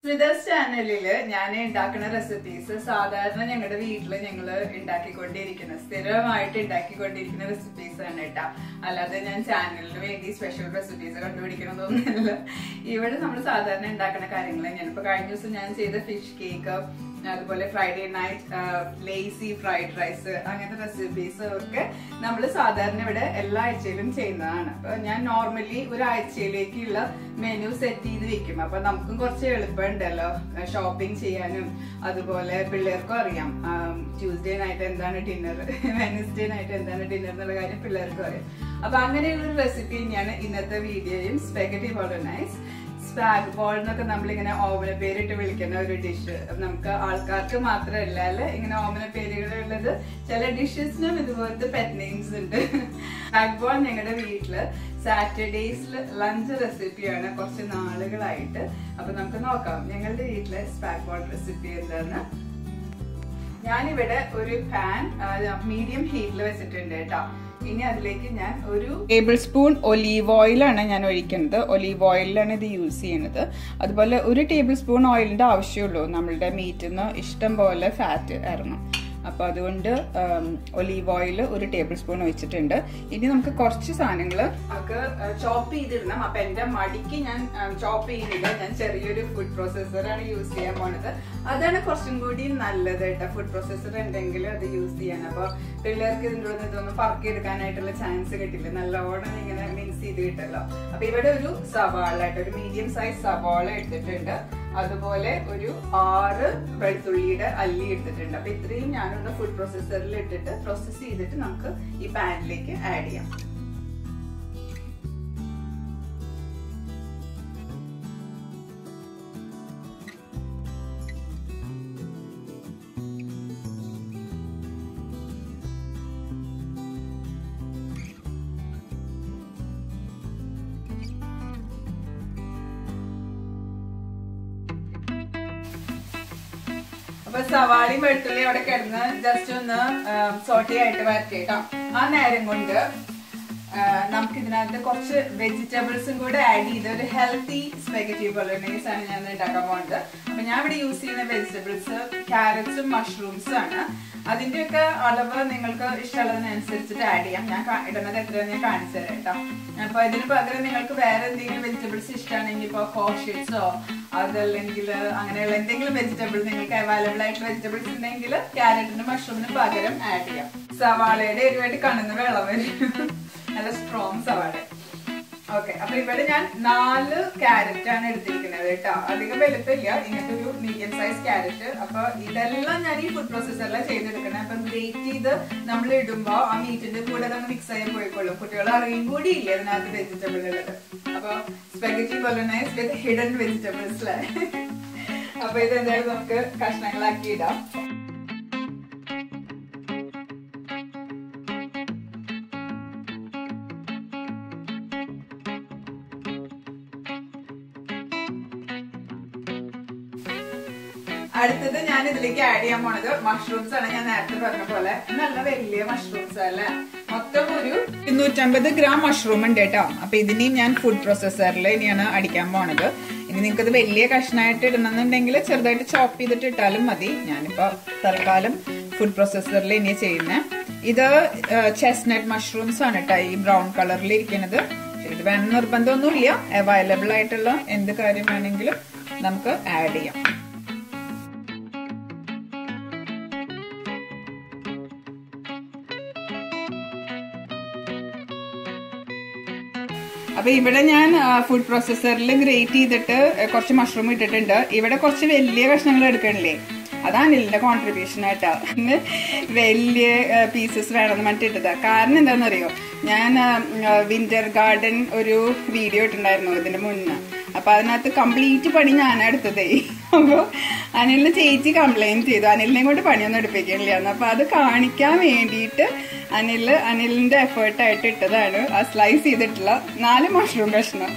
സ്മിതസ് ചാനലില് ഞാൻ ഉണ്ടാക്കുന്ന റെസിപ്പീസ് സാധാരണ ഞങ്ങളുടെ വീട്ടില് ഞങ്ങള് ഉണ്ടാക്കിക്കൊണ്ടിരിക്കുന്ന സ്ഥിരമായിട്ട് ഉണ്ടാക്കിക്കൊണ്ടിരിക്കുന്ന റെസിപ്പീസ് ആണ് കേട്ടാ അല്ലാതെ ഞാൻ ചാനലിന് വേണ്ടി സ്പെഷ്യൽ റെസിപ്പീസ് കണ്ടുപിടിക്കണതൊന്നുമല്ല ഇവിടെ നമ്മൾ സാധാരണ ഉണ്ടാക്കുന്ന കാര്യങ്ങൾ ഞാനിപ്പോ കഴിഞ്ഞ ദിവസം ഞാൻ ചെയ്ത ഫിഷ് കേക്ക് അതുപോലെ Friday night lazy fried rice അങ്ങനത്തെ റെസിപ്പീസ് ഒക്കെ നമ്മൾ സാധാരണ ഇവിടെ എല്ലാ ആഴ്ചയിലും ചെയ്യുന്നതാണ് അപ്പൊ ഞാൻ നോർമലി ഒരു ആഴ്ചയിലേക്കുള്ള മെനു സെറ്റ് ചെയ്ത് വെക്കും അപ്പൊ നമുക്കും കുറച്ച് എളുപ്പമുണ്ടല്ലോ ഷോപ്പിംഗ് ചെയ്യാനും അതുപോലെ പിള്ളേർക്കും അറിയാം ട്യൂസ്ഡേ നൈറ്റ് എന്താണ് ഡിന്നർ വെനസ്ഡേ നൈറ്റ് എന്താണ് ഡിന്നർ എന്നുള്ള കാര്യം പിള്ളേർക്കും അറിയാം അപ്പൊ അങ്ങനെയുള്ള ഒരു റെസിപ്പി തന്നെയാണ് ഇന്നത്തെ വീഡിയോയും സ്പെഗറ്റി ബോളനൈസ് സ്പാഗ് ബോൾ എന്നൊക്കെ നമ്മളിങ്ങനെ ഓമന പേരിട്ട് വിളിക്കുന്ന ഒരു ഡിഷ് നമുക്ക് ആൾക്കാർക്ക് മാത്രമല്ല അല്ലെ ഇങ്ങനെ ഓമന പേരുകളുള്ളത് ചില ഡിഷസിനും ഇതുപോലത്തെ പെറ്റ് നെയിംസ് ഉണ്ട് സ്പാഗ് ബോൾ ഞങ്ങളുടെ വീട്ടില് സാറ്റർഡേസിൽ ലഞ്ച് റെസിപ്പിയാണ് കുറച്ച് നാളുകളായിട്ട് അപ്പൊ നമുക്ക് നോക്കാം ഞങ്ങളുടെ വീട്ടിലെ സ്പാഗ് ബോൾ റെസിപ്പി എന്താന്ന് ഞാനിവിടെ ഒരു പാൻ മീഡിയം ഹീറ്റിൽ വെച്ചിട്ടുണ്ട് കേട്ടോ ഇനി അതിലേക്ക് ഞാൻ ഒരു ടേബിൾ സ്പൂൺ ഒലീവ് ഓയിലാണ് ഞാൻ ഒഴിക്കുന്നത് ഒലീവ് ഓയിലാണ് ഇത് യൂസ് ചെയ്യുന്നത് അതുപോലെ ഒരു ടേബിൾ സ്പൂൺ ഓയിലിന്റെ ആവശ്യമുള്ളൂ നമ്മളുടെ മീറ്റിൽ നിന്ന് ഇഷ്ടം പോലെ ഫാറ്റ് ഇറങ്ങും അപ്പോൾ അതുകൊണ്ട് ഒലീവ് ഓയിൽ ഒരു ടേബിൾ സ്പൂൺ ഒഴിച്ചിട്ടുണ്ട് ഇനി നമുക്ക് കുറച്ച് സാധനങ്ങൾ നമുക്ക് ചോപ്പ് ചെയ്തിടണം അപ്പം എൻ്റെ മടിക്ക് ഞാൻ ചോപ്പ് ചെയ്യുന്നില്ല ഞാൻ ചെറിയൊരു ഫുഡ് പ്രോസസ്സറാണ് യൂസ് ചെയ്യാൻ പോണത് അതാണ് കുറച്ചും കൂടി നല്ലത് കേട്ടോ ഫുഡ് പ്രോസസ്സർ ഉണ്ടെങ്കിൽ അത് യൂസ് ചെയ്യാൻ അപ്പോൾ പിള്ളേർക്ക് ഇതിൻ്റെ ഉള്ളിൽ ഇതൊന്നും പറക്കിയെടുക്കാനായിട്ടുള്ള ചാൻസ് കിട്ടില്ല നല്ലോണം ഇങ്ങനെ മിക്സ് ചെയ്ത് കിട്ടല്ലോ അപ്പൊ ഇവിടെ ഒരു സവാള ആയിട്ട് ഒരു മീഡിയം സൈസ് സവാള എടുത്തിട്ടുണ്ട് അതുപോലെ ഒരു ആറ് വെളുത്തുള്ളിയുടെ അല്ലി എടുത്തിട്ടുണ്ട് അപ്പൊ ഇത്രയും ഞാനൊന്ന് ഫുഡ് പ്രോസസ്സറിൽ ഇട്ടിട്ട് പ്രോസസ് ചെയ്തിട്ട് നമുക്ക് ഈ പാനിലേക്ക് ആഡ് ചെയ്യാം അപ്പൊ സവാളയും വെളുത്തുള്ളി അവിടെ കിടന്ന് ജസ്റ്റ് ഒന്ന് സോട്ടി ആയിട്ട് വരട്ടെ ആ നേരം കൊണ്ട് നമുക്ക് ഇതിനകത്ത് കുറച്ച് വെജിറ്റബിൾസും കൂടെ ആഡ് ചെയ്ത് ഒരു ഹെൽത്തി സ്പെഗറ്റി ബൊളോനൈസ് ആണ് ഞാൻ ഉണ്ടാക്കാൻ പോകുന്നത് അപ്പൊ ഞാൻ ഇവിടെ യൂസ് ചെയ്യുന്ന വെജിറ്റബിൾസ് ക്യാരറ്റ്സും മഷ്റൂംസും ആണ് അതിന്റെയൊക്കെ അളവ് നിങ്ങൾക്ക് ഇഷ്ടമുള്ളതിനനുസരിച്ചിട്ട് ആഡ് ചെയ്യാം ഞാൻ ഇടുന്നത് എത്രയാണെന്ന് ഞാൻ കാണിച്ചു തരാം കേട്ടോ അപ്പൊ ഇതിന് പകരം നിങ്ങൾക്ക് വേറെ എന്തെങ്കിലും വെജിറ്റബിൾസ് ഇഷ്ടമാണെങ്കിൽ ഇപ്പൊ കോഷ്യറ്റ്സോ അതല്ലെങ്കിൽ അങ്ങനെയുള്ള എന്തെങ്കിലും വെജിറ്റബിൾ നിങ്ങൾക്ക് അവൈലബിൾ ആയിട്ട് വെജിറ്റബിൾസ് ഉണ്ടെങ്കിൽ ക്യാരറ്റിനും മഷ്റൂമിനും പകരം ആഡ് ചെയ്യാം സവാളയുടെ എരിവായിട്ട് കണ്ണുന്ന വെള്ളം വരും നല്ല സ്ട്രോങ് സവാള ഓക്കെ അപ്പൊ ഇവിടെ ഞാൻ നാല് ക്യാരറ്റ് ആണ് എടുത്തിരിക്കുന്നത് കേട്ടോ അധികം വലുപ്പമില്ല ഇങ്ങനത്തെ ഒരു മീഡിയം സൈസ് ക്യാരറ്റ് അപ്പൊ ഇതെല്ലാം ഞാൻ ഈ ഫുഡ് പ്രോസസ്സറിലാണ് ചെയ്തെടുക്കണേ അപ്പൊ ഗ്രേറ്റ് ചെയ്ത് നമ്മൾ ഇടുമ്പോ ആ മീറ്റിന്റെ കൂടെ അത് മിക്സ് ആയി പോയിക്കൊള്ളും കുട്ടികൾ അറിയും കൂടി ഇല്ല ഇതിനകത്ത് വെജിറ്റബിൾ ഉള്ളത് അപ്പൊ spaghetti bolognese with hidden vegetables അപ്പൊ ഇത് എന്തായാലും നമുക്ക് കഷ്ണങ്ങളാക്കി ഇടാം അടുത്തത് ഞാൻ ഇതിലേക്ക് ആഡ് ചെയ്യാൻ പോണത് മഷ്റൂംസ് ആണ് ഞാൻ നേരത്തെ പറഞ്ഞ പോലെ നല്ല വലിയ മഷ്റൂംസ് അല്ലേ മൊത്തം ഒരു ഇരുന്നൂറ്റമ്പത് ഗ്രാം മഷ്റൂം ഉണ്ട് കേട്ടോ അപ്പൊ ഇതിനെയും ഞാൻ ഫുഡ് പ്രോസസ്സറിൽ ഇനിയാണ് അടിക്കാൻ പോണത് ഇനി നിങ്ങൾക്ക് ഇത് വലിയ കഷ്ണമായിട്ട് ഇടണമെന്നുണ്ടെങ്കിൽ ചെറുതായിട്ട് ചോപ്പ് ചെയ്തിട്ട് ഇട്ടാലും മതി ഞാനിപ്പോ തൽക്കാലം ഫുഡ് പ്രോസസ്സറിൽ ഇനി ചെയ്യുന്നത് ഇത് ചെസ്നട്ട് മഷ്റൂംസ് ആണ് കേട്ടോ ഈ ബ്രൗൺ കളറിൽ ഇരിക്കുന്നത് ഇത് വേണം നിർബന്ധമൊന്നുമില്ല അവൈലബിൾ ആയിട്ടുള്ള എന്ത് കാര്യം വേണമെങ്കിലും നമുക്ക് ആഡ് ചെയ്യാം അപ്പൊ ഇവിടെ ഞാൻ ഫുഡ് പ്രോസസ്സറിൽ ഗ്രേറ്റ് ചെയ്തിട്ട് കുറച്ച് മഷ്റൂം ഇട്ടിട്ടുണ്ട് ഇവിടെ കുറച്ച് വലിയ കഷ്ണങ്ങൾ എടുക്കണില്ലേ അതാണ് ഇതിന്റെ കോൺട്രിബ്യൂഷൻ ആയിട്ടാ ഇന്ന് വലിയ പീസസ് വേണമെന്ന് പറഞ്ഞിട്ട് കാരണം എന്താണെന്ന് അറിയോ ഞാൻ വിന്റർ ഗാർഡൻ ഒരു വീഡിയോ ഇട്ടുണ്ടായിരുന്നു ഇതിന്റെ മുന്നേ അപ്പൊ അതിനകത്ത് കംപ്ലീറ്റ് പണി ഞാനാ എടുത്തതേ അപ്പൊ അനിലിന് ചേച്ചി കംപ്ലൈന്റ് ചെയ്തു അനിലിനെ കൊണ്ട് പണിയൊന്നും എടുപ്പിക്കണില്ല അപ്പൊ അത് കാണിക്കാൻ വേണ്ടിയിട്ട് അനിൽ അനിലിന്റെ എഫേർട്ടായിട്ട് ഇട്ടതാണ് ആ സ്ലൈസ് ചെയ്തിട്ടുള്ള നാല് മഷ്റൂം കഷ്ണം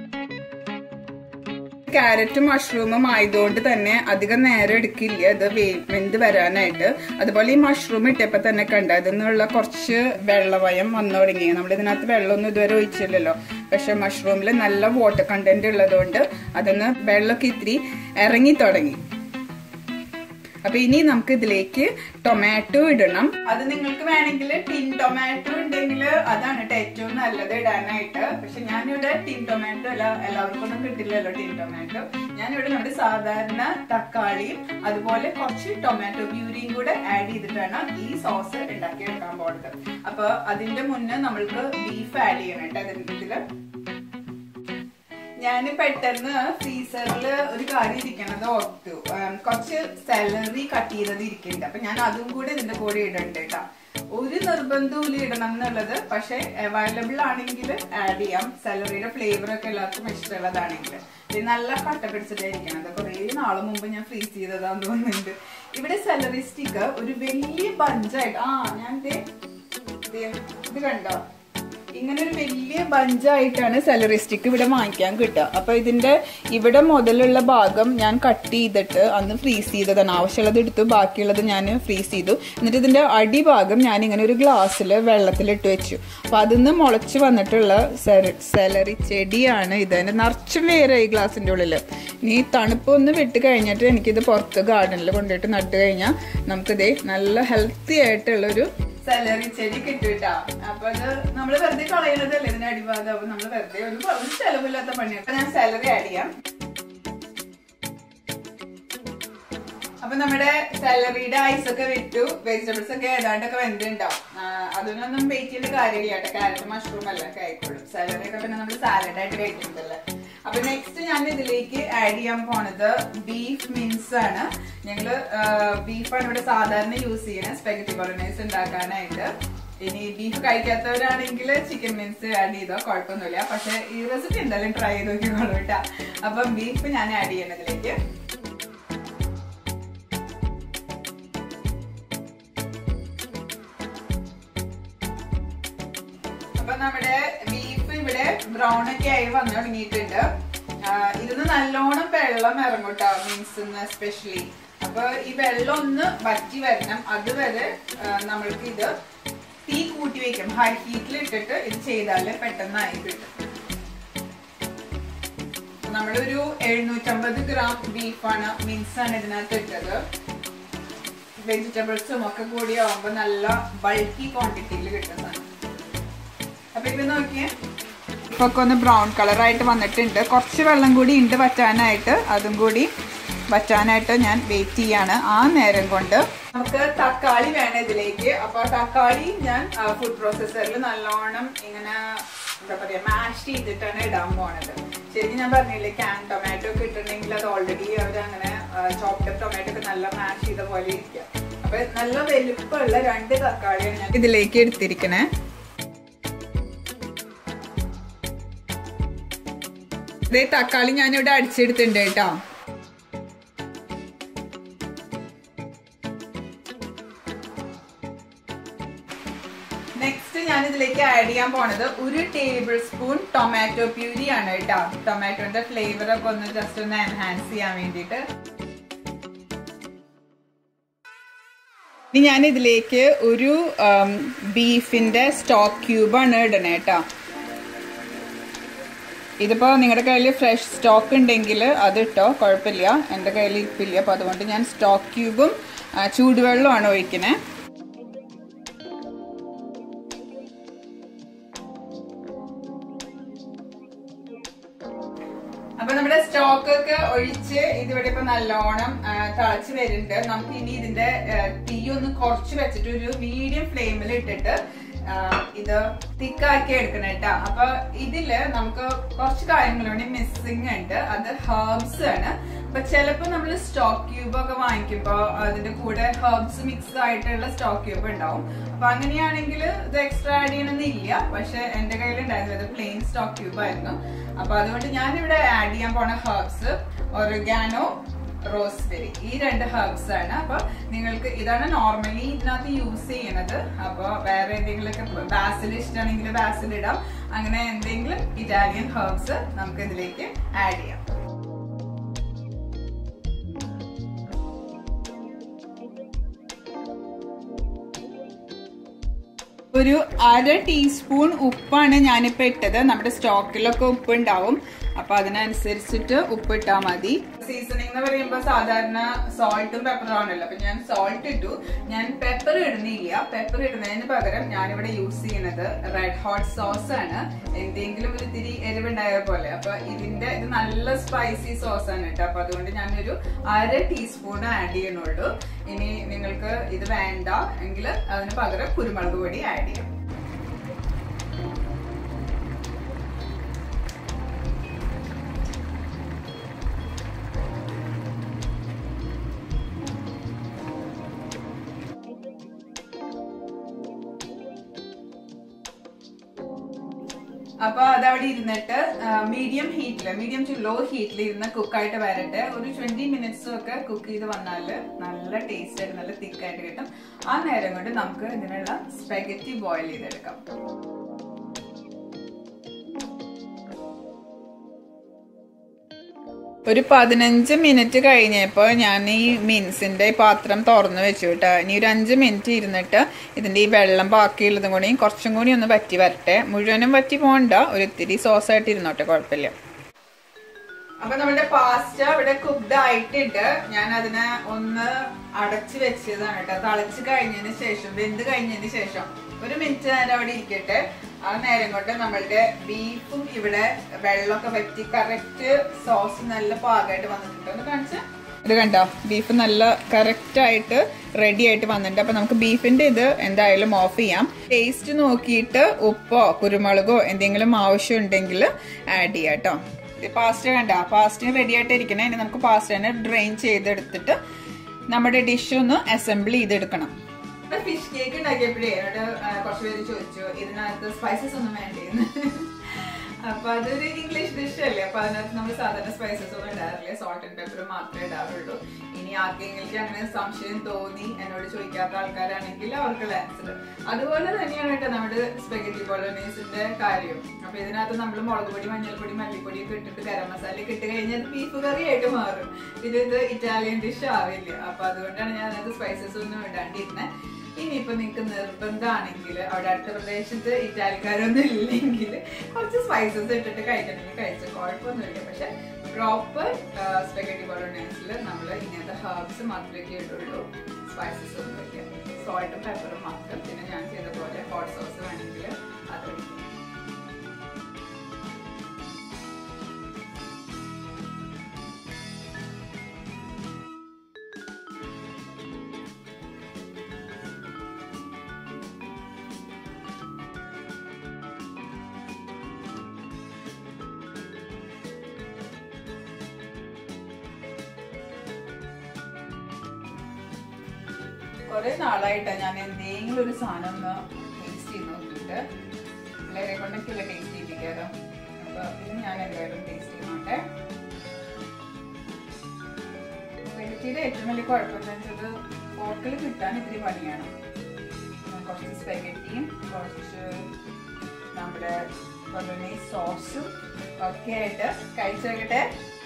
ക്യാരറ്റും മഷ്റൂമും ആയതുകൊണ്ട് തന്നെ അധികം നേരം എടുക്കില്ല ഇത് വെന്ത് വരാനായിട്ട് അതുപോലെ ഈ മഷ്റൂം ഇട്ടപ്പോ തന്നെ കണ്ട ഇതിന്നുള്ള കുറച്ച് വെള്ളവയം വന്നു തുടങ്ങി നമ്മൾ ഇതിനകത്ത് വെള്ളമൊന്നും ഇതുവരെ ഒഴിച്ചില്ലല്ലോ പക്ഷെ മഷ്റൂമിൽ നല്ല വാട്ടർ കണ്ടന്റ് ഉള്ളതുകൊണ്ട് അതിന്ന് വെള്ളമൊക്കെ ഇത്തിരി ഇറങ്ങി തുടങ്ങി അപ്പൊ ഇനി നമുക്ക് ഇതിലേക്ക് ടൊമാറ്റോ ഇടണം അത് നിങ്ങൾക്ക് വേണമെങ്കിൽ ടിൻ ടൊമാറ്റോ ഉണ്ടെങ്കിൽ അതാണ് ട്ടോ ഏറ്റവും നല്ലത് ഇടാനായിട്ട് പക്ഷെ ഞാനിവിടെ ടിൻ ടൊമാറ്റോ അല്ല എല്ലാവർക്കും ഒന്നും കിട്ടില്ലല്ലോ ടിൻ ടൊമാറ്റോ ഞാനിവിടെ നമ്മുടെ സാധാരണ തക്കാളിയും അതുപോലെ കുറച്ച് ടൊമാറ്റോ പ്യൂരിയും കൂടെ ആഡ് ചെയ്തിട്ടാണ് ഈ സോസ് ഉണ്ടാക്കിയെടുക്കാൻ പോകുന്നത് അപ്പൊ അതിന്റെ മുന്നേ നമ്മൾക്ക് ബീഫ് ആഡ് ചെയ്യണം കേട്ടോ അതിന്റെ ഇതില് ഞാൻ പെട്ടെന്ന് ഫ്രീസറിൽ ഒരു കാര്യം ഇരിക്കണത് ഓർത്തു ഉം, കുറച്ച് സാലറി കട്ട് ചെയ്തത് ഇരിക്കുന്നുണ്ട് അപ്പൊ ഞാൻ അതും കൂടെ ഇതിന്റെ കൂടെ ഇടണ്ട് കേട്ടോ ഒരു നിർബന്ധവും ഇടണം എന്നുള്ളത് പക്ഷെ അവൈലബിൾ ആണെങ്കിൽ ആഡ് ചെയ്യാം സാലറിയുടെ ഫ്ലേവർ ഒക്കെ എല്ലാവർക്കും ഇഷ്ടമുള്ളതാണെങ്കിൽ ഇത് നല്ല കട്ട പിടിച്ചിട്ടായിരിക്കണത് കുറേ നാള് മുമ്പ് ഞാൻ ഫ്രീസ് ചെയ്തതാന്ന് തോന്നുന്നുണ്ട് ഇവിടെ സാലറി സ്റ്റിക്ക് ഒരു വലിയ ബഞ്ചായിട്ട് ആ ഞാൻ ദേ ദേ, ഇത് കണ്ടോ ഇങ്ങനെ ഒരു വലിയ ബഞ്ചായിട്ടാണ് സെലറി സ്റ്റിക്ക് ഇവിടെ വാങ്ങിക്കാൻ കിട്ടുക അപ്പൊ ഇതിന്റെ ഇവിടെ മുതലുള്ള ഭാഗം ഞാൻ കട്ട് ചെയ്തിട്ട് അന്ന് ഫ്രീസ് ചെയ്തതാണ് ആവശ്യമുള്ളത് എടുത്തു ബാക്കിയുള്ളത് ഞാൻ ഫ്രീസ് ചെയ്തു എന്നിട്ട് ഇതിന്റെ അടിഭാഗം ഞാൻ ഇങ്ങനെ ഒരു ഗ്ലാസ്സിൽ വെള്ളത്തിലിട്ട് വെച്ചു അപ്പൊ അതിന്ന് മുളച്ച് വന്നിട്ടുള്ള സെലറി ചെടിയാണ് ഇത് അതിന്റെ നിറച്ചും വേറെ ഈ ഗ്ലാസിന്റെ ഉള്ളില് ഇനി തണുപ്പ് ഒന്ന് വിട്ട് കഴിഞ്ഞിട്ട് എനിക്കിത് പുറത്ത് ഗാർഡനിൽ കൊണ്ടുപോയിട്ട് നട്ട് കഴിഞ്ഞാൽ നമുക്കിതേ നല്ല ഹെൽത്തി ആയിട്ടുള്ളൊരു സാലറി ചെടി കിട്ടൂട്ടാ അപ്പൊ അത് നമ്മള് വെറുതെ കളയുന്നതല്ലേ ഇതിന്റെ അടിഭാഗം അപ്പൊ നമ്മള് വെറുതെ ഒരു ഒരു ചെലവില്ലാത്ത പണിയാണ് അപ്പൊ ഞാൻ സാലറി ആഡ് ചെയ്യാം അപ്പൊ നമ്മുടെ സാലറിയുടെ ഐസ് ഒക്കെ വിറ്റു വെജിറ്റബിൾസ് ഒക്കെ ഏതാണ്ടൊക്കെ വെന്തുണ്ടാവും ആ, അതിനൊന്നും വെയിറ്റ് ചെയ്യേണ്ട കാര്യമില്ല കേട്ടോ ക്യാരറ്റ് മഷ്റൂം എല്ലാം ഒക്കെ ആയിക്കോളും സാലറി ഒക്കെ പിന്നെ നമ്മൾ സാലഡ് ആയിട്ട് കഴിക്കുന്നതല്ലേ അപ്പൊ നെക്സ്റ്റ് ഞാൻ ഇതിലേക്ക് ആഡ് ചെയ്യാൻ പോണത് ബീഫ് മിൻസ് ആണ് ഞങ്ങള് ബീഫാണ് ഇവിടെ സാധാരണ യൂസ് ചെയ്യണത് സ്പെഗറ്റി ബോളനൈസ് ഉണ്ടാക്കാനായിട്ട് ഇനി ബീഫ് കഴിക്കാത്തവരാണെങ്കിൽ ചിക്കൻ മിൻസ് ആഡ് ചെയ്തോ കുഴപ്പമൊന്നുമില്ല പക്ഷെ ഈ റെസിപ്പി എന്തായാലും ട്രൈ ചെയ്ത് നോക്കിക്കോളൂ കേട്ടോ അപ്പം ബീഫ് ഞാൻ ആഡ് ചെയ്യണതിലേക്ക് അപ്പൊ നമ്മുടെ ബീഫ് ഇവിടെ ബ്രൗൺ ഒക്കെ ആയി വന്നു തുടങ്ങിയിട്ടുണ്ട് ആ, ഇതിന്ന് നല്ലോണം വെള്ളം ഇറങ്ങൂട്ടോ മീൻസ് എസ്പെഷ്യലി അപ്പൊ ഈ വെള്ളം ഒന്ന് വറ്റി വരണം അതുവരെ ആ, നമ്മൾക്ക് ഇത് തീ കൂട്ടി വെക്കും ഹൈ ഹീറ്റിൽ ഇട്ടിട്ട് ഇത് ചെയ്താല് പെട്ടെന്നായി കിട്ടും നമ്മളൊരു എഴുന്നൂറ്റമ്പത് ഗ്രാം ബീഫാണ് മീൻസാണ് ഇതിനകത്ത് ഇട്ടത് വെജിറ്റബിൾസും ഒക്കെ കൂടി ആവുമ്പോ നല്ല ബൾക്കി ക്വാണ്ടിറ്റിയിൽ കിട്ടുന്നതാണ് അപ്പൊ ഇത് നോക്കിയേ ഇപ്പൊ ഒക്കെ ഒന്ന് ബ്രൗൺ കളറായിട്ട് വന്നിട്ടുണ്ട് കുറച്ച് വെള്ളം കൂടി ഉണ്ട് വറ്റാനായിട്ട് അതും കൂടി വറ്റാനായിട്ട് ഞാൻ വെയിറ്റ് ചെയ്യാണ് ആ നേരം കൊണ്ട് നമുക്ക് തക്കാളി വേണം ഇതിലേക്ക് അപ്പൊ തക്കാളി ഞാൻ ഫുഡ് പ്രോസസ്സറിൽ നല്ലോണം ഇങ്ങനെ എന്താ പറയാ മാഷ് ചെയ്തിട്ടാണ് ഇടാൻ പോണത് ശരിക്കും ഞാൻ പറഞ്ഞില്ലേ ക്യാൻ ടൊമാറ്റോ ഒക്കെ ഇട്ടിട്ടുണ്ടെങ്കിൽ അത് ഓൾറെഡി അവർ അങ്ങനെ ചോപ്ഡ് ടൊമാറ്റോ ഒക്കെ നല്ല മാഷ് ചെയ്ത പോലെ ഇരിക്കുക അപ്പൊ നല്ല വലുപ്പമുള്ള രണ്ട് തക്കാളിയാണ് ഞാൻ ഇതിലേക്ക് എടുത്തിരിക്കണേ ഇതേ തക്കാളി ഞാനിവിടെ അടിച്ചെടുത്തിട്ടുണ്ട് കേട്ടോ നെക്സ്റ്റ് ഞാൻ ഇതിലേക്ക് ആഡ് ചെയ്യാൻ പോണത് ഒരു ടേബിൾ സ്പൂൺ ടൊമാറ്റോ പ്യൂരി ആണ് കേട്ടോ ടൊമാറ്റോന്റെ ഫ്ലേവർ ഒക്കെ ഒന്ന് ജസ്റ്റ് ഒന്ന് എൻഹാൻസ് ചെയ്യാൻ വേണ്ടിയിട്ട് ഇനി ഞാൻ ഇതിലേക്ക് ഒരു ബീഫിന്റെ സ്റ്റോക്ക് ക്യൂബാണ് ഇടണേ കേട്ടോ ഇതിപ്പോ നിങ്ങളുടെ കയ്യിൽ ഫ്രഷ് സ്റ്റോക്ക് ഉണ്ടെങ്കിൽ അത് ഇട്ടോ കുഴപ്പമില്ല എൻ്റെ കയ്യിൽ ഇപ്പില്ല അപ്പോൾ അതുകൊണ്ട് ഞാൻ സ്റ്റോക്ക് ക്യൂബും ആ, ചൂടുവെള്ളമാണ് ഒഴിക്കണേ അപ്പൊ നമ്മുടെ സ്റ്റോക്ക് ഒക്കെ ഒഴിച്ച് ഇതിവിടെ ഇപ്പൊ നല്ലോണം ആ, തിളച്ച് വരുന്നുണ്ട് നമുക്ക് ഇനി ഇതിന്റെ ആ, തീ ഒന്ന് കുറച്ച് വെച്ചിട്ട് ഒരു മീഡിയം ഫ്ലെയിമിൽ ഇട്ടിട്ട് ആ, ഇത് തിക്കാക്കി എടുക്കണം കേട്ടോ അപ്പൊ ഇതില് നമുക്ക് കുറച്ച് കാര്യങ്ങളുണ്ട് മിസ്സിങ് ഉണ്ട് അത് ഹേർബ്സ് ആണ് അപ്പൊ ചിലപ്പോ നമ്മൾ സ്റ്റോക്ക് ക്യൂബ് ഒക്കെ വാങ്ങിക്കുമ്പോ അതിന്റെ കൂടെ ഹേർബ്സ് മിക്സ് ആയിട്ടുള്ള സ്റ്റോക്ക് ക്യൂബ് ഉണ്ടാവും അപ്പൊ അങ്ങനെയാണെങ്കിൽ ഇത് എക്സ്ട്രാ ആഡ് ചെയ്യണമെന്നില്ല പക്ഷെ എന്റെ കയ്യിൽ ഉണ്ടായിരുന്നത് പ്ലെയിൻ സ്റ്റോക്ക് ക്യൂബ് ആയിരുന്നു അപ്പൊ അതുകൊണ്ട് ഞാൻ ഇവിടെ ആഡ് ചെയ്യാൻ പോണ ഹേർബ്സ് ഒറിഗാനോ റോസ്ബെറി ഈ രണ്ട് ഹെർബ്സ് ആണ് അപ്പൊ നിങ്ങൾക്ക് ഇതാണ് നോർമലി ഇതിനകത്ത് യൂസ് ചെയ്യണത് അപ്പൊ വേറെ എന്തെങ്കിലുമൊക്കെ ബാസിൽ ഇഷ്ടമാണെങ്കിൽ ബാസിൽ ഇടാം അങ്ങനെ എന്തെങ്കിലും ഇറ്റാലിയൻ ഹെർബ്സ് നമുക്ക് ഇതിലേക്ക് ആഡ് ചെയ്യാം ഒരു അര ടീസ്പൂൺ ഉപ്പാണ് ഞാനിപ്പോ ഇട്ടത് നമ്മുടെ സ്റ്റോക്കിലൊക്കെ ഉപ്പ് ഉണ്ടാവും അപ്പൊ അതിനനുസരിച്ചിട്ട് ഉപ്പ് ഇട്ടാ മതി സീസണിംഗ് എന്ന് പറയുമ്പോൾ സാധാരണ സോൾട്ടും പെപ്പറും ആണല്ലോ അപ്പൊ ഞാൻ സോൾട്ട് ഇട്ടു ഞാൻ പെപ്പർ ഇടുന്നില്ല പെപ്പർ ഇടുന്നതിന് പകരം ഞാനിവിടെ യൂസ് ചെയ്യുന്നത് റെഡ് ഹോട്ട് സോസ് ആണ് എന്തെങ്കിലും ഒരു ഇത്തിരി എരിവുണ്ടായ പോലെ അപ്പൊ ഇതിന്റെ ഇത് നല്ല സ്പൈസി സോസ് ആണ് കേട്ടോ അപ്പൊ അതുകൊണ്ട് ഞാനൊരു അര ടീസ്പൂൺ ആഡ് ചെയ്യണുള്ളൂ ഇനി നിങ്ങൾക്ക് ഇത് വേണ്ട എങ്കിൽ അതിന് പകരം കുരുമുളക് പൊടി ആഡ് ചെയ്യാം അപ്പൊ അതവിടെ ഇരുന്നിട്ട് മീഡിയം ഹീറ്റില് മീഡിയം ടു ലോ ഹീറ്റിൽ ഇരുന്ന് കുക്കായിട്ട് വരട്ടെ ഒരു ട്വന്റി മിനിറ്റ്സും ഒക്കെ കുക്ക് ചെയ്ത് വന്നാല് നല്ല ടേസ്റ്റ് ആയിട്ട് നല്ല തിക്കായിട്ട് കിട്ടും ആ നേരം കൊണ്ട് നമുക്ക് ഇതിനുള്ള സ്പെഗറ്റി ബോയിൽ ചെയ്തെടുക്കാം ഒരു പതിനഞ്ച് മിനിറ്റ് കഴിഞ്ഞപ്പോൾ ഞാൻ ഈ മീൻസിന്റെ പാത്രം തുറന്നു വെച്ചു കേട്ടോ ഇനി ഒരു അഞ്ച് മിനിറ്റ് ഇരുന്നിട്ട് ഇതിന്റെ ഈ വെള്ളം ബാക്കിയുള്ളതും കൂടി കുറച്ചും കൂടി ഒന്ന് വറ്റി വരട്ടെ മുഴുവനും വറ്റി പോകണ്ട ഒരു ഇത്തിരി സോസ് ആയിട്ട് ഇരുന്നോട്ടെ കുഴപ്പമില്ല അപ്പൊ നമ്മുടെ പാസ്റ്റ ഇവിടെ കുക്ക്ഡ് ആയിട്ടുണ്ട് ഞാൻ അതിനെ ഒന്ന് അടച്ചു വെച്ചതാണ് കേട്ടോ തിളച്ച് കഴിഞ്ഞതിന് ശേഷം വെന്ത് കഴിഞ്ഞതിന് ശേഷം ഒരു മിനിറ്റ് നേരം അവിടെ ഇരിക്കട്ടെ ആ നേരം കൊണ്ട് നമ്മളുടെ ബീഫും ഇവിടെ വെള്ളമൊക്കെ വറ്റി കറക്റ്റ് സോസ് നല്ല പാകമായിട്ട് വന്നിട്ടുണ്ട് ഒന്ന് കാണിച്ച ഇത് കണ്ടോ ബീഫ് നല്ല കറക്റ്റ് ആയിട്ട് റെഡി ആയിട്ട് വന്നിട്ടുണ്ട് അപ്പൊ നമുക്ക് ബീഫിന്റെ ഇത് എന്തായാലും ഓഫ് ചെയ്യാം ടേസ്റ്റ് നോക്കിയിട്ട് ഉപ്പോ കുരുമുളകോ എന്തെങ്കിലും ആവശ്യം ഉണ്ടെങ്കിൽ ആഡ് ചെയ്യാം കേട്ടോ പാസ്റ്റ കണ്ട പാസ്റ്റ റെഡി ആയിട്ട് ഇരിക്കണേ ഇനി നമുക്ക് പാസ്റ്റനെ ഡ്രെയിൻ ചെയ്തെടുത്തിട്ട് നമ്മുടെ ഡിഷ് ഒന്ന് അസംബിൾ ചെയ്തെടുക്കണം ഫിഷ് കേക്ക് ഉണ്ടാക്കിയപ്പോഴേ എന്നോട് കുറച്ച് പേര് ചോദിച്ചു ഇതിനകത്ത് സ്പൈസസ് ഒന്നും വേണ്ടേന്ന് അപ്പൊ അതൊരു ഇംഗ്ലീഷ് ഡിഷ് അല്ലേ അപ്പൊ അതിനകത്ത് നമ്മൾ സാധാരണ സ്പൈസസ് ഒന്നും ഇടാറില്ല സോൾട്ട് ആൻഡ് പെപ്പർ മാത്രമേ ഇടാറുള്ളൂ ഇനി ആർക്കെങ്കിലും അങ്ങനെ സംശയം തോന്നി എന്നോട് ചോദിക്കാത്ത ആൾക്കാരാണെങ്കിൽ അവർക്കുള്ള ആൻസർ അതുപോലെ തന്നെയാണ് കേട്ടോ നമ്മുടെ സ്പെഗറ്റി ബോളോനീസിന്റെ കാര്യം അപ്പൊ ഇതിനകത്ത് നമ്മൾ മുളക് പൊടി മഞ്ഞൾപ്പൊടി മല്ലിപ്പൊടി ഒക്കെ ഇട്ടിട്ട് ഗരം മസാല ഒക്കെ ഇട്ട് കഴിഞ്ഞാൽ ബീഫ് കറി ആയിട്ട് മാറും ഇത് ഇത് ഇറ്റാലിയൻ ഡിഷ് ആവില്ല അപ്പൊ അതുകൊണ്ടാണ് ഞാൻ അതിനകത്ത് സ്പൈസസ് ഒന്നും ഇടാണ്ടിരുന്നത് ഇനിയിപ്പോ നിങ്ങൾക്ക് നിർബന്ധമാണെങ്കിൽ അവിടെ അടുത്ത പ്രദേശത്ത് ഇറ്റാലിക്കാരൊന്നും ഇല്ലെങ്കിൽ കുറച്ച് സ്പൈസസ് ഇട്ടിട്ട് കഴിക്കണമെങ്കിൽ കഴിച്ച കുഴപ്പമൊന്നുമില്ല പക്ഷെ പ്രോപ്പർ സ്പെഗറ്റി ബോളോണൈസിൽ നമ്മൾ ഇങ്ങനത്തെ ഹെർബ്സ് മാത്രമേ ഇടുള്ളൂ സ്പൈസസ് ഒന്നും ഇല്ല സോൾട്ടും പെപ്പറും മാത്രം പിന്നെ ഞാൻ ചെയ്ത പോലെ ഹോട്ട് സോസ് വേണമെങ്കിൽ അത് ഒഴിക്കും കുറെ നാളായിട്ടാ ഞാൻ എന്തെങ്കിലും ഒരു സാധനം ഒന്ന് ടേസ്റ്റ് ചെയ്ത് നോക്കിയിട്ട് പിള്ളേരെ കൊണ്ടൊക്കെയല്ല ടേസ്റ്റ് ചെയ്യിപ്പിക്കാറ് അപ്പൊ ഇത് ഞാൻ എന്തായാലും ടേസ്റ്റ് ചെയ്യുന്നുണ്ട് സ്പെഗറ്റിയുടെ ഏറ്റവും വലിയ കുഴപ്പം എന്താ വെച്ചത് ഫോർക്കിൽ കിട്ടാൻ ഇത്തിരി പണിയാണ് കുറച്ച് സ്പെഗറ്റിയും കുറച്ച് നമ്മുടെ ബൊളോനീസ് സോസും ഒക്കെ ആയിട്ട് കഴിച്ചു നോക്കട്ടെ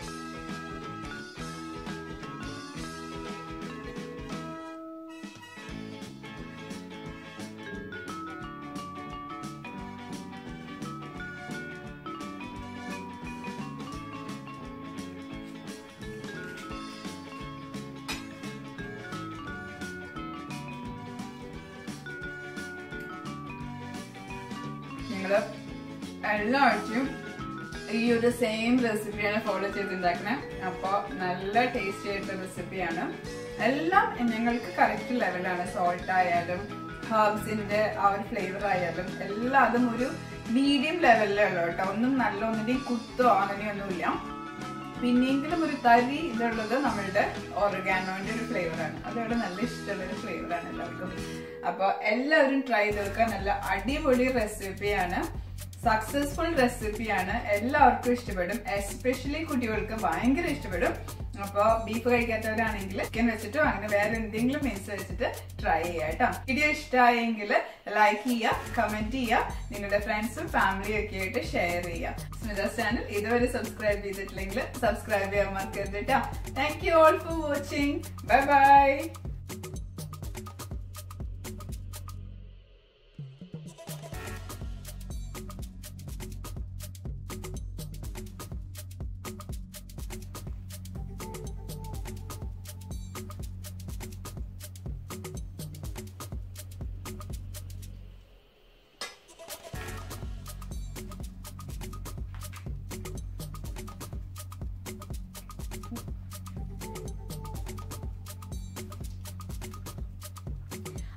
നിങ്ങള് എല്ലാ ആഴ്ചയും ഈ ഒരു സെയിം റെസിപ്പിയാണ് ഫോളോ ചെയ്തുണ്ടാക്കണേ അപ്പോൾ നല്ല ടേസ്റ്റി ആയിട്ടുള്ള റെസിപ്പിയാണ് എല്ലാം ഞങ്ങൾക്ക് കറക്റ്റ് ലെവലാണ് സോൾട്ട് ആയാലും ഹേർബ്സിന്റെ ആ ഒരു ഫ്ലേവർ ആയാലും എല്ലാം അതും ഒരു മീഡിയം ലെവലിലുള്ള കേട്ടോ ഒന്നും നല്ല ഒന്നിന്റെയും കുത്തോ അങ്ങനെയൊന്നുമില്ല പിന്നെയെങ്കിലും ഒരു തരി ഇതുള്ളത് നമ്മളുടെ ഓർഗാനോന്റെ ഒരു ഫ്ലേവറാണ് അതവിടെ നല്ല ഇഷ്ടമുള്ള ഒരു ഫ്ലേവറാണ് എല്ലാവർക്കും അപ്പൊ എല്ലാവരും ട്രൈ ചെയ്ത് നോക്കുക നല്ല അടിപൊളി റെസിപ്പിയാണ് സക്സസ്ഫുൾ റെസിപ്പിയാണ് എല്ലാവർക്കും ഇഷ്ടപ്പെടും എസ്പെഷ്യലി കുട്ടികൾക്ക് ഭയങ്കര ഇഷ്ടപ്പെടും അപ്പോൾ ബീഫ് കഴിക്കാത്തവരാണെങ്കിൽ ചിക്കൻ വെച്ചിട്ടോ അങ്ങനെ വേറെ എന്തെങ്കിലും മീൻസ് വെച്ചിട്ട് ട്രൈ ചെയ്യാം കേട്ടോ വീഡിയോ ഇഷ്ടമായെങ്കിൽ ലൈക്ക് ചെയ്യുക കമന്റ് ചെയ്യുക നിങ്ങളുടെ ഫ്രണ്ട്സും ഫാമിലിയും ഒക്കെ ആയിട്ട് ഷെയർ ചെയ്യുക സ്മിത ചാനൽ ഇതുവരെ സബ്സ്ക്രൈബ് ചെയ്തിട്ടില്ലെങ്കിൽ സബ്സ്ക്രൈബ് ചെയ്യാൻ മറക്കരുത് കേട്ടോ thank you all for watching bye bye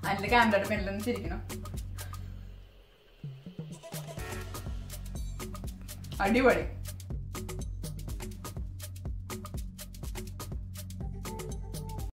അതിന്റെ ക്യാമറയുടെ പെണ്ണിലൊന്നും ചിരിക്കണം അടിപൊളി